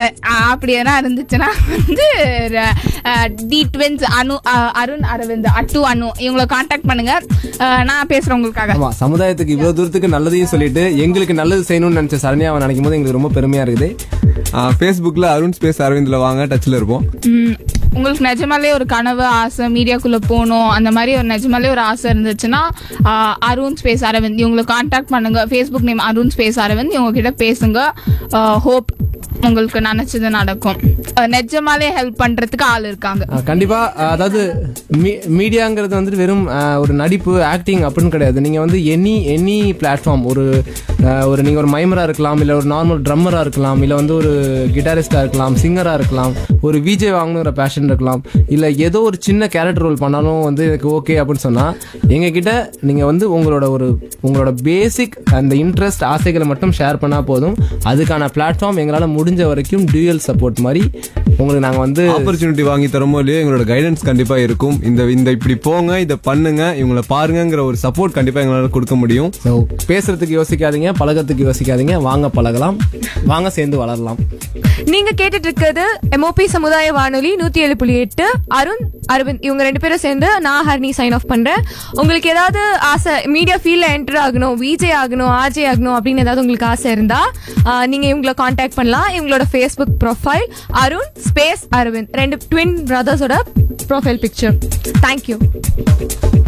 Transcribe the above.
அப்படி எதனா இருந்துச்சுன்னா வந்து டி ட்வின்ஸ் அனு அஹ், அருண் அரவிந்த் அட்டு அனு இவங்களை காண்டாக்ட் பண்ணுங்க அஹ், நான் பேசுறேன் உங்களுக்காக ஆமா சமுதாயத்துக்கு இவ்வளவு தூரத்துக்கு நல்லதையும் சொல்லிட்டு எங்களுக்கு நல்லது செய்யணும்னு நினைச்ச சரண்யாவை நினைக்கும் போது எங்களுக்கு ரொம்ப பெருமையா இருக்குது ஃபேஸ்புக்கில் அருண் ஸ்பேஸ் அரவிந்தில் வாங்க டச்சில் இருப்போம் ம், உங்களுக்கு நிஜமாலே ஒரு கனவு ஆசை மீடியாக்குள்ள போகணும் அந்த மாதிரி ஒரு நிஜமாலே ஒரு ஆசை இருந்துச்சுன்னா ஆ, அருண் ஸ்பேஸ் அரவிந்த் இவங்களை காண்டாக்ட் பண்ணுங்க Facebook name Arun space Aravind இவங்க கிட்ட பேசுங்க ஹோப் உங்களுக்கு நினைச்சது நடக்கும் ஆ, நிஜமாலே ஹெல்ப் பண்றதுக்கு ஆள் இருக்காங்க ஆஹ் கண்டிப்பா ஆஹ் அதாவது மீ- மீடியாங்கிறது வந்துட்டு வெறும் ஆஹ் ஒரு நடிப்பு ஆக்டிங் அப்படின்னு கிடையாது நீங்க வந்து எனி எனி பிளாட்ஃபார்ம் ஒரு ஆஹ் ஒரு நீங்க ஒரு மைமரா இருக்கலாம் இல்ல ஒரு நார்மல் ட்ரம்மரா இருக்கலாம் இல்ல வந்து ஒரு கிட்டாரிஸ்டா இருக்கலாம் சிங்கரா இருக்கலாம் ஒரு விஜே வாங்கணுங்கிற பேஷன் இருக்கலாம் இல்ல ஏதோ ஒரு சின்ன கேரக்டர் ரோல் பண்ணாலும் வந்து எனக்கு ஓகே அப்படின்னு சொன்னா எங்க கிட்ட நீங்க வந்து உங்களோட ஒரு உங்களோட பேசிக் அந்த இன்ட்ரெஸ்ட் ஆசைகளை மட்டும் ஷேர் பண்ணா போதும் அதுக்கான பிளாட்ஃபார்ம் எங்களால முடிஞ்ச வரைக்கும் டியூயல் சப்போர்ட் மாதிரி உங்களுக்கு நாங்க வந்து ஆப்பர்ச்சுனிட்டி வாங்கி தரமோ இல்லையோ எங்களோட கைடன்ஸ் கண்டிப்பா இருக்கும் இந்த இந்த இப்படி போங்க இதை பண்ணுங்க இவங்களை பாருங்கங்கிற ஒரு சப்போர்ட் கண்டிப்பா எங்களால கொடுக்க முடியும் So, பேசுறதுக்கு யோசிக்காதீங்க பழகத்துக்கு யோசிக்காதீங்க வாங்க பழகலாம் வாங்க சேர்ந்து வளரலாம் நீங்க கேட்டுட்டு இருக்கிறது எம்ஓபி சமுதாய வானொலி நூத்தி ஏழு புள்ளி எட்டு அருண் அரவிந்த் இவங்க ரெண்டு பேரும் சேர்ந்து நான் ஹர்னி சைன் ஆஃப் பண்றேன் உங்களுக்கு ஏதாவது ஆசை மீடியா ஃபீல்ட்ல என்டர் ஆகணும் விஜே ஆகணும் ஆர்ஜே ஆகணும் அப்படின்னு ஏதாவது உங்களுக்கு ஆசை இருந்தா ஆஹ், நீங்க இவங்களை காண்டாக்ட் பண்ணலாம் இவங்களோட Facebook profile Arun space Aravind ரெண்டு ட்வின் பிரதர்ஸோட ப்ரொஃபைல் பிக்சர் தேங்க்யூ